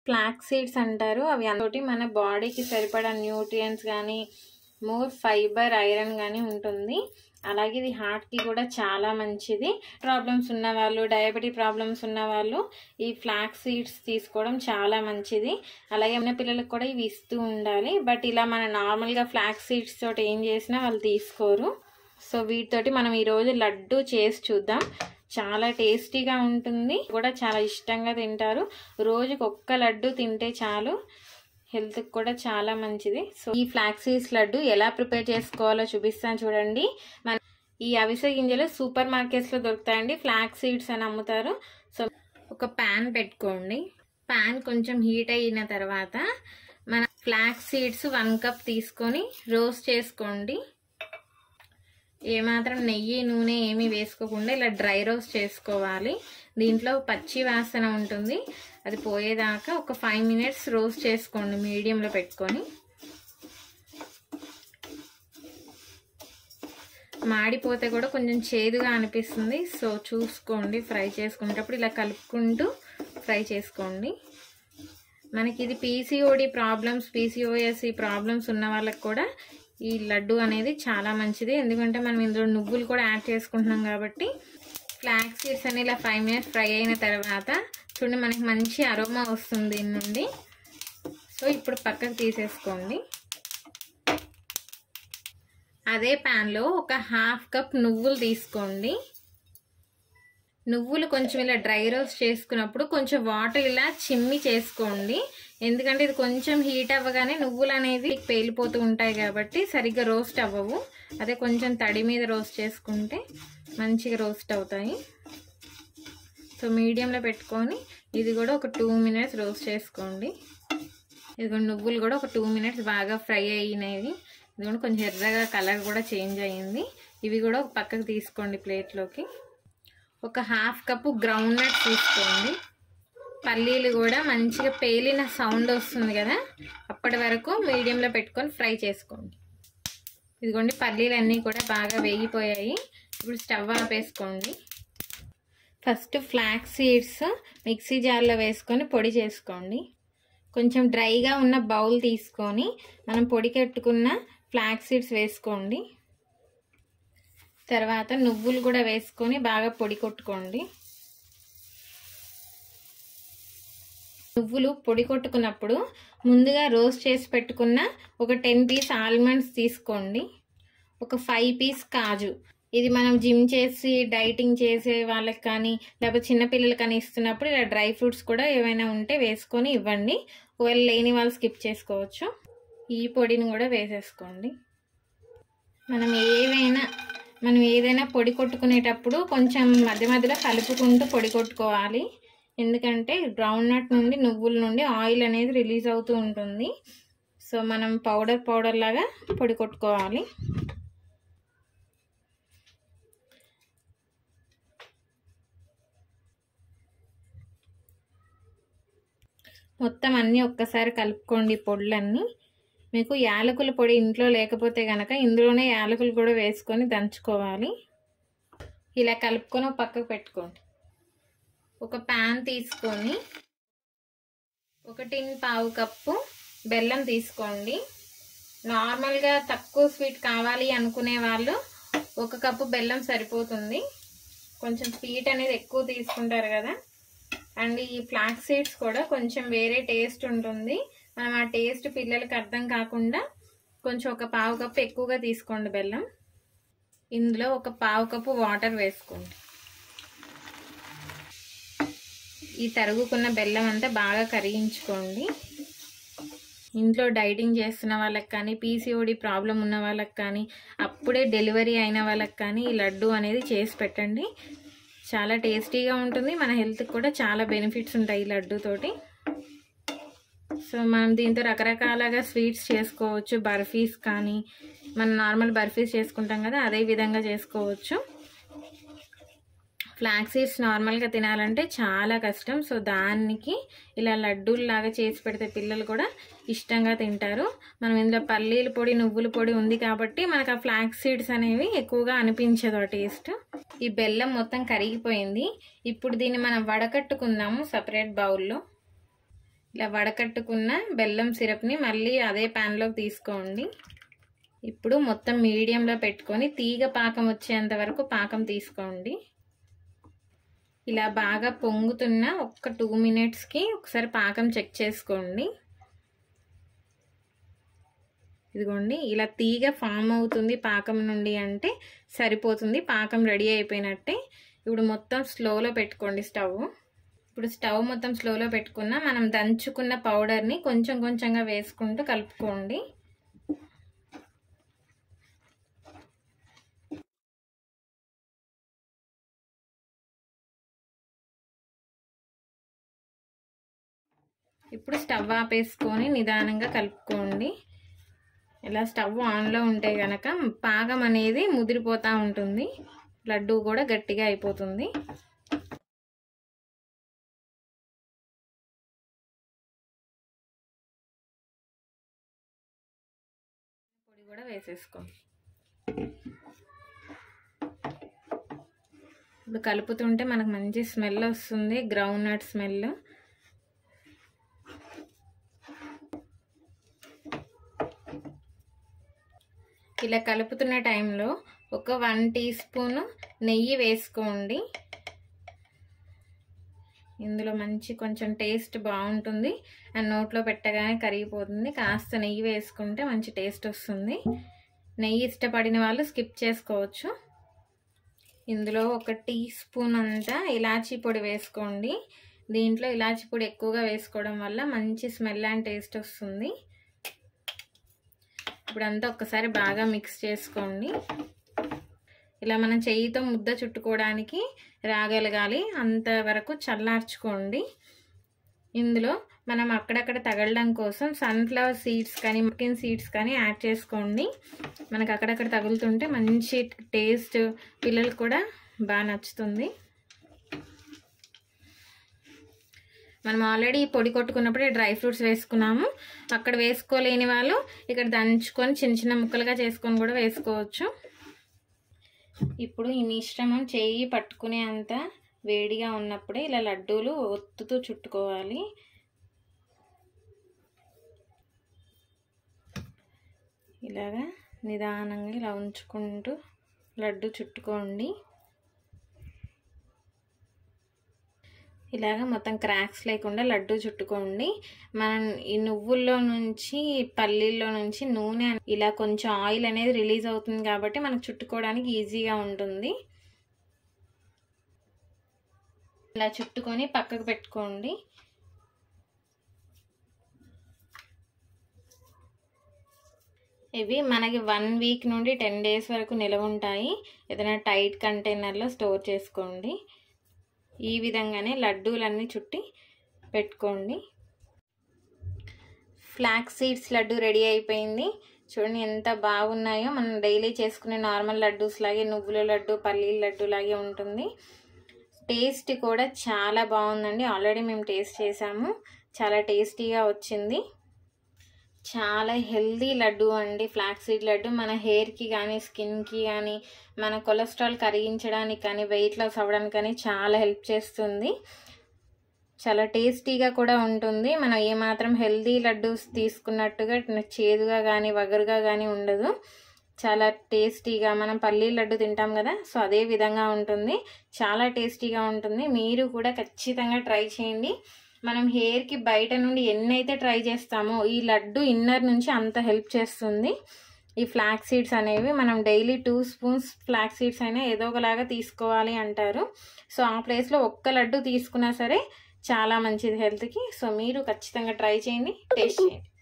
flax seeds అంటారు అవి అందుతోటి మన బాడీకి సరిపడా న్యూట్రియంట్స్ కానీ మోర్ ఫైబర్ ఐరన్ కానీ ఉంటుంది అలాగే ఇది హార్ట్కి కూడా చాలా మంచిది ప్రాబ్లమ్స్ ఉన్న వాళ్ళు డయాబెటిక్ ప్రాబ్లమ్స్ ఉన్న వాళ్ళు ఈ ఫ్లాక్ సీడ్స్ తీసుకోవడం చాలా మంచిది అలాగే ఉన్న పిల్లలకు కూడా ఇవి ఇస్తూ ఉండాలి బట్ ఇలా మన నార్మల్గా ఫ్లాక్ సీడ్స్ తోటి ఏం చేసినా వాళ్ళు తీసుకోరు సో వీటితోటి మనం ఈరోజు లడ్డు చేసి చూద్దాం చాలా టేస్టీగా ఉంటుంది కూడా చాలా ఇష్టంగా తింటారు రోజుకి ఒక్క లడ్డు తింటే చాలు హెల్త్కి కూడా చాలా మంచిది సో ఈ ఫ్లాక్ సీడ్స్ లడ్డు ఎలా ప్రిపేర్ చేసుకోవాలో చూపిస్తాను చూడండి మన ఈ అవిసె గింజలు సూపర్ మార్కెట్స్లో దొరుకుతాయండి ఫ్లాక్ సీడ్స్ అని అమ్ముతారు సో ఒక ప్యాన్ పెట్టుకోండి ప్యాన్ కొంచెం హీట్ అయిన తర్వాత మన ఫ్లాక్ సీడ్స్ వన్ కప్ తీసుకొని రోస్ట్ చేసుకోండి ఏమాత్రం నెయ్యి నూనె ఏమీ వేసుకోకుండా ఇలా డ్రై రోస్ట్ చేసుకోవాలి దీంట్లో పచ్చి వాసన ఉంటుంది అది పోయేదాకా ఒక ఫైవ్ మినిట్స్ రోస్ట్ చేసుకోండి మీడియంలో పెట్టుకొని మాడిపోతే కూడా కొంచెం చేదుగా అనిపిస్తుంది సో చూసుకోండి ఫ్రై చేసుకునేటప్పుడు ఇలా కలుపుకుంటూ ఫ్రై చేసుకోండి మనకి ఇది పీసీఓడి ప్రాబ్లమ్స్ పీసీఓఎస్ ఈ ప్రాబ్లమ్స్ ఉన్న వాళ్ళకి కూడా ఈ లడ్డు అనేది చాలా మంచిది ఎందుకంటే మనం ఇందులో నువ్వులు కూడా యాడ్ చేసుకుంటున్నాం కాబట్టి ఫ్లాక్ సీడ్స్ అని ఇలా ఫైవ్ మినిట్స్ ఫ్రై అయిన తర్వాత చూడండి మనకి మంచి అరోమా వస్తుంది దీని నుండి సో ఇప్పుడు పక్కకు తీసేసుకోండి అదే ప్యాన్లో ఒక హాఫ్ కప్ నువ్వులు తీసుకోండి నువ్వులు కొంచెం ఇలా డ్రై రోస్ట్ చేసుకున్నప్పుడు కొంచెం వాటర్ ఇలా చిమ్మి చేసుకోండి ఎందుకంటే ఇది కొంచెం హీట్ అవ్వగానే నువ్వులు అనేది పేలిపోతూ ఉంటాయి కాబట్టి సరిగ్గా రోస్ట్ అవ్వవు అదే కొంచెం తడి మీద రోస్ట్ చేసుకుంటే మంచిగా రోస్ట్ అవుతాయి సో మీడియంలో పెట్టుకొని ఇది కూడా ఒక టూ మినిట్స్ రోస్ట్ చేసుకోండి ఇది నువ్వులు కూడా ఒక టూ మినిట్స్ బాగా ఫ్రై అయినాయి ఇది కూడా కొంచెం ఎర్రగా కలర్ కూడా చేంజ్ అయ్యింది ఇవి కూడా ఒక పక్కకు తీసుకోండి ప్లేట్లోకి ఒక హాఫ్ కప్పు గ్రౌండ్ నట్ తీసుకోండి పల్లీలు కూడా మంచిగా పేలిన సౌండ్ వస్తుంది కదా అప్పటి వరకు మీడియంలో పెట్టుకొని ఫ్రై చేసుకోండి ఇదిగోండి పల్లీలు అన్నీ కూడా బాగా వేగిపోయాయి ఇప్పుడు స్టవ్ ఆపేసుకోండి ఫస్ట్ ఫ్లాక్ సీడ్స్ మిక్సీ జార్లో వేసుకొని పొడి చేసుకోండి కొంచెం డ్రైగా ఉన్న బౌల్ తీసుకొని మనం పొడి కట్టుకున్న ఫ్లాక్ సీడ్స్ వేసుకోండి తర్వాత నువ్వులు కూడా వేసుకొని బాగా పొడి కొట్టుకోండి నువ్వులు పొడి కొట్టుకున్నప్పుడు ముందుగా రోస్ట్ చేసి పెట్టుకున్న ఒక టెన్ పీస్ ఆల్మండ్స్ తీసుకోండి ఒక ఫైవ్ పీస్ కాజు ఇది మనం జిమ్ చేసి డైటింగ్ చేసే వాళ్ళకి కానీ లేకపోతే చిన్నపిల్లలకి కానీ ఇస్తున్నప్పుడు ఇలా డ్రై ఫ్రూట్స్ కూడా ఏవైనా ఉంటే వేసుకొని ఇవ్వండి ఒకవేళ లేని వాళ్ళు స్కిప్ చేసుకోవచ్చు ఈ పొడిని కూడా వేసేసుకోండి మనం ఏవైనా మనం ఏదైనా పొడి కొట్టుకునేటప్పుడు కొంచెం మధ్య మధ్యలో కలుపుకుంటూ పొడి కొట్టుకోవాలి ఎందుకంటే గ్రౌండ్ నట్ నుండి నువ్వుల నుండి ఆయిల్ అనేది రిలీజ్ అవుతూ ఉంటుంది సో మనం పౌడర్ పౌడర్ లాగా పొడి కొట్టుకోవాలి మొత్తం అన్నీ ఒక్కసారి కలుపుకోండి పొడులన్నీ మీకు యాలకుల పొడి ఇంట్లో లేకపోతే కనుక ఇందులోనే యాలకులు కూడా వేసుకొని దంచుకోవాలి ఇలా కలుపుకొని పక్కకు పెట్టుకోండి ఒక ప్యాన్ తీసుకొని ఒకటి పావు కప్పు బెల్లం తీసుకోండి నార్మల్గా తక్కువ స్వీట్ కావాలి అనుకునే వాళ్ళు ఒక కప్పు బెల్లం సరిపోతుంది కొంచెం స్వీట్ అనేది ఎక్కువ తీసుకుంటారు కదా అండ్ ఈ ఫ్లాక్ సీడ్స్ కూడా కొంచెం వేరే టేస్ట్ ఉంటుంది మనం ఆ టేస్ట్ పిల్లలకి అర్థం కాకుండా కొంచెం ఒక పావు కప్పు ఎక్కువగా తీసుకోండి బెల్లం ఇందులో ఒక పావు కప్పు వాటర్ వేసుకోండి ఈ తరుగుకున్న బెల్లం అంతా బాగా కరిగించుకోండి ఇంట్లో డైటింగ్ చేస్తున్న వాళ్ళకి కానీ పీసీఓడి ప్రాబ్లం ఉన్న వాళ్ళకి కానీ అప్పుడే డెలివరీ అయిన వాళ్ళకి కానీ ఈ లడ్డు అనేది చేసి పెట్టండి చాలా టేస్టీగా ఉంటుంది మన హెల్త్కి కూడా చాలా బెనిఫిట్స్ ఉంటాయి ఈ లడ్డూతోటి సో మనం దీంతో రకరకాలుగా స్వీట్స్ చేసుకోవచ్చు బర్ఫీస్ కానీ మనం నార్మల్ బర్ఫీస్ చేసుకుంటాం కదా అదే విధంగా చేసుకోవచ్చు ఫ్లాక్ సీడ్స్ నార్మల్గా తినాలంటే చాలా కష్టం సో దానికి ఇలా లడ్డూల్లాగా చేసి పెడితే పిల్లలు కూడా ఇష్టంగా తింటారు మనం ఇందులో పల్లీల పొడి నువ్వుల పొడి ఉంది కాబట్టి మనకు ఆ ఫ్లాక్ సీడ్స్ అనేవి ఎక్కువగా అనిపించదు ఆ టేస్ట్ ఈ బెల్లం మొత్తం కరిగిపోయింది ఇప్పుడు దీన్ని మనం వడకట్టుకుందాము సపరేట్ బౌల్లో ఇలా వడకట్టుకున్న బెల్లం సిరప్ని మళ్ళీ అదే ప్యాన్లోకి తీసుకోండి ఇప్పుడు మొత్తం మీడియంలో పెట్టుకొని తీగ పాకం వచ్చేంత వరకు పాకం తీసుకోండి ఇలా బాగా పొంగుతున్న ఒక్క టూ మినిట్స్కి ఒకసారి పాకం చెక్ చేసుకోండి ఇదిగోండి ఇలా తీగ ఫామ్ అవుతుంది పాకం నుండి అంటే సరిపోతుంది పాకం రెడీ అయిపోయినట్టే ఇప్పుడు మొత్తం స్లోలో పెట్టుకోండి స్టవ్ ఇప్పుడు స్టవ్ మొత్తం స్లోలో పెట్టుకున్న మనం దంచుకున్న పౌడర్ని కొంచెం కొంచెంగా వేసుకుంటూ కలుపుకోండి ఇప్పుడు స్టవ్ ఆపేసుకొని నిదానంగా కలుపుకోండి ఇలా స్టవ్ ఆన్లో ఉంటే కనుక పాకం అనేది ముదిరిపోతూ ఉంటుంది లడ్డు కూడా గట్టిగా అయిపోతుంది పొడి కూడా వేసేసుకో ఇప్పుడు కలుపుతుంటే మనకు మంచి స్మెల్ వస్తుంది గ్రౌండ్ నట్ స్మెల్ ఇలా కలుపుతున్న టైంలో ఒక వన్ టీ స్పూన్ నెయ్యి వేసుకోండి ఇందులో మంచి కొంచెం టేస్ట్ బాగుంటుంది అండ్ నోట్లో పెట్టగానే కరిగిపోతుంది కాస్త నెయ్యి వేసుకుంటే మంచి టేస్ట్ వస్తుంది నెయ్యి ఇష్టపడిన వాళ్ళు స్కిప్ చేసుకోవచ్చు ఇందులో ఒక టీ స్పూన్ అంతా ఇలాచీ పొడి వేసుకోండి దీంట్లో ఇలాచీ పొడి ఎక్కువగా వేసుకోవడం వల్ల మంచి స్మెల్ అండ్ టేస్ట్ వస్తుంది ఇప్పుడంతా ఒక్కసారి బాగా మిక్స్ చేసుకోండి ఇలా మనం చెయ్యితో ముద్ద చుట్టుకోవడానికి రాగలగాలి అంతవరకు చల్లార్చుకోండి ఇందులో మనం అక్కడక్కడ తగలడం కోసం సన్ఫ్లవర్ సీడ్స్ కానీ మకిన్ సీడ్స్ కానీ యాడ్ చేసుకోండి మనకు అక్కడక్కడ తగులుతుంటే మంచి టేస్ట్ పిల్లలకు కూడా బాగా నచ్చుతుంది మనం ఆల్రెడీ పొడి కొట్టుకున్నప్పుడే డ్రై ఫ్రూట్స్ వేసుకున్నాము అక్కడ వేసుకోలేని వాళ్ళు ఇక్కడ దంచుకొని చిన్న చిన్న ముక్కలుగా చేసుకొని కూడా వేసుకోవచ్చు ఇప్పుడు ఈ మిశ్రమం చేయి పట్టుకునే అంత వేడిగా ఉన్నప్పుడే ఇలా లడ్డూలు ఒత్తుతూ చుట్టుకోవాలి ఇలాగా నిదానంగా ఇలా ఉంచుకుంటూ లడ్డు చుట్టుకోండి ఇలాగ మొత్తం క్రాక్స్ లేకుండా లడ్డు చుట్టుకోండి మనం ఈ నువ్వుల్లో నుంచి పల్లీల్లో నుంచి నూనె ఇలా కొంచెం ఆయిల్ అనేది రిలీజ్ అవుతుంది కాబట్టి మనకు చుట్టుకోవడానికి ఈజీగా ఉంటుంది ఇలా చుట్టుకొని పక్కకు పెట్టుకోండి ఇవి మనకి వన్ వీక్ నుండి టెన్ డేస్ వరకు నిలవ ఉంటాయి ఏదైనా టైట్ కంటైనర్లో స్టోర్ చేసుకోండి ఈ విధంగానే లడ్డూలన్నీ చుట్టి పెట్టుకోండి ఫ్లాక్ సీడ్స్ లడ్డు రెడీ అయిపోయింది చూడండి ఎంత బాగున్నాయో మనం డైలీ చేసుకునే నార్మల్ లడ్డూస్ లాగే నువ్వుల లడ్డు పల్లీల లడ్డు లాగే ఉంటుంది టేస్ట్ కూడా చాలా బాగుందండి ఆల్రెడీ మేము టేస్ట్ చేసాము చాలా టేస్టీగా వచ్చింది చాలా హెల్దీ లడ్డు అండి ఫ్లాక్ సీడ్ లడ్డు మన హెయిర్కి కానీ స్కిన్కి కానీ మన కొలెస్ట్రాల్ కరిగించడానికి కానీ వెయిట్ లాస్ అవ్వడానికి కానీ చాలా హెల్ప్ చేస్తుంది చాలా టేస్టీగా కూడా ఉంటుంది మనం ఏమాత్రం హెల్దీ లడ్డూస్ తీసుకున్నట్టుగా చేదుగా కానీ వగరుగా కానీ ఉండదు చాలా టేస్టీగా మనం పల్లీ లడ్డు తింటాం కదా సో అదే విధంగా ఉంటుంది చాలా టేస్టీగా ఉంటుంది మీరు కూడా ఖచ్చితంగా ట్రై చేయండి మనం హెయిర్కి బయట నుండి ఎన్నైతే ట్రై చేస్తామో ఈ లడ్డు ఇన్నర్ నుంచి అంత హెల్ప్ చేస్తుంది ఈ ఫ్లాక్ సీడ్స్ అనేవి మనం daily two spoons flax seeds అయినా ఏదో ఒకలాగా తీసుకోవాలి అంటారు సో ఆ ప్లేస్లో ఒక్క లడ్డు తీసుకున్నా సరే చాలా మంచిది హెల్త్కి సో మీరు ఖచ్చితంగా ట్రై చేయండి టేస్ట్ చేయండి